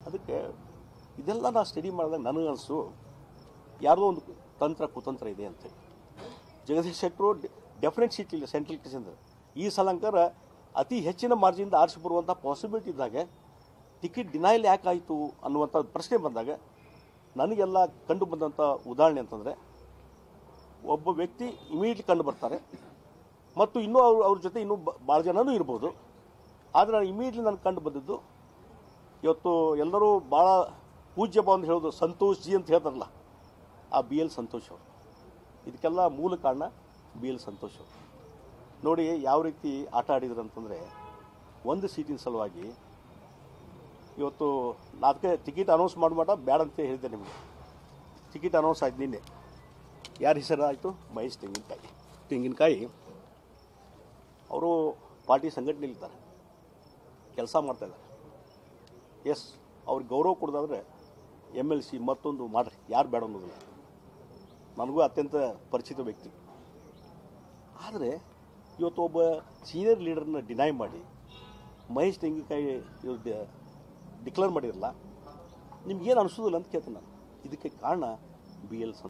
ಅದಕ್ಕೆ ಇದೆಲ್ಲ ನಾ ಸ್ಟಡಿ ಮಾಡಿದಾಗ ನನಗೆ ಅನಿಸ್ತು ಯಾವುದೋ ಒಂದು ತಂತ್ರ ಕುತಂತ್ರ ಇದೆ ಅಂತೇಳಿ ಜಗದೀಶ್ ಶೆಟ್ಟರು ಡೆಫಿನೆಟ್ ಸೀಟ್ ಇಲ್ಲ ಸೆಂಟ್ರಲ್ ಕೇಸಿಂದ ಈ ಸಲಂಕರ ಅತಿ ಹೆಚ್ಚಿನ ಮಾರ್ಜಿನಿಂದ ಆರಿಸಿ ಬರುವಂಥ ಪಾಸಿಬಿಲಿಟಿ ಇದ್ದಾಗ ಟಿಕೆಟ್ ಡಿನೈಲ್ ಯಾಕೆ ಆಯಿತು ಅನ್ನುವಂಥ ಪ್ರಶ್ನೆ ಬಂದಾಗ ನನಗೆಲ್ಲ ಕಂಡು ಬಂದಂಥ ಉದಾಹರಣೆ ಅಂತಂದರೆ ಒಬ್ಬ ವ್ಯಕ್ತಿ ಇಮಿಡಿಯೇಟ್ಲಿ ಕಂಡು ಬರ್ತಾರೆ ಮತ್ತು ಇನ್ನೂ ಅವ್ರ ಅವ್ರ ಜೊತೆ ಇನ್ನೂ ಭಾಳ ಜನನೂ ಇರ್ಬೋದು ಆದರೆ ನಾನು ಇಮಿಡಿಯೇಟ್ಲಿ ನನಗೆ ಕಂಡು ಬಂದಿದ್ದು ಇವತ್ತು ಎಲ್ಲರೂ ಭಾಳ ಪೂಜ್ಯ ಅಂತ ಹೇಳೋದು ಸಂತೋಷ್ ಜಿ ಅಂತ ಹೇಳ್ತಾರಲ್ಲ ಆ ಬಿ ಎಲ್ ಸಂತೋಷ್ ಅವರು ಇದಕ್ಕೆಲ್ಲ ಮೂಲ ಕಾರಣ ಬಿ ಎಲ್ ಸಂತೋಷ್ ಅವರು ನೋಡಿ ಯಾವ ರೀತಿ ಆಟ ಆಡಿದ್ರು ಅಂತಂದರೆ ಒಂದು ಸೀಟಿನ ಸಲುವಾಗಿ ಇವತ್ತು ನಾ ಅದಕ್ಕೆ ಟಿಕೆಟ್ ಅನೌನ್ಸ್ ಮಾಡ್ಮಾಟ ಬ್ಯಾಡ ಅಂತ ಹೇಳಿದ್ದೆ ನಿಮಗೆ ಟಿಕೆಟ್ ಅನೌನ್ಸ್ ಆಯ್ತು ನಿನ್ನೆ ಯಾರ ಹೆಸರು ಆಯಿತು ಮಹೇಶ್ ತೆಂಗಿನಕಾಯಿ ತೆಂಗಿನಕಾಯಿ ಅವರು ಪಾರ್ಟಿ ಸಂಘಟನೆಯಲ್ಲಿದ್ದಾರೆ ಕೆಲಸ ಮಾಡ್ತಾಯಿದ್ದಾರೆ ಎಸ್ ಅವ್ರಿಗೆ ಗೌರವ ಕೊಡೋದಾದ್ರೆ ಎಮ್ ಎಲ್ ಸಿ ಮತ್ತೊಂದು ಮಾಡಿರಿ ಯಾರು ಬೇಡ ಅನ್ನೋದಿಲ್ಲ ನನಗೂ ಅತ್ಯಂತ ಪರಿಚಿತ ವ್ಯಕ್ತಿ ಆದರೆ ಇವತ್ತು ಒಬ್ಬ ಸೀನಿಯರ್ ಲೀಡರ್ನ ಡಿನೈ ಮಾಡಿ ಮಹೇಶ್ ತೆಂಗಿನಕಾಯಿ ಇವ್ರು ಡಿಕ್ಲೇರ್ ಮಾಡಿರಲ್ಲ ನಿಮ್ಗೇನು ಅನಿಸೋದಿಲ್ಲ ಅಂತ ಕೇಳ್ತೀನಿ ನಾನು ಇದಕ್ಕೆ ಕಾರಣ ಬಿ ಎಲ್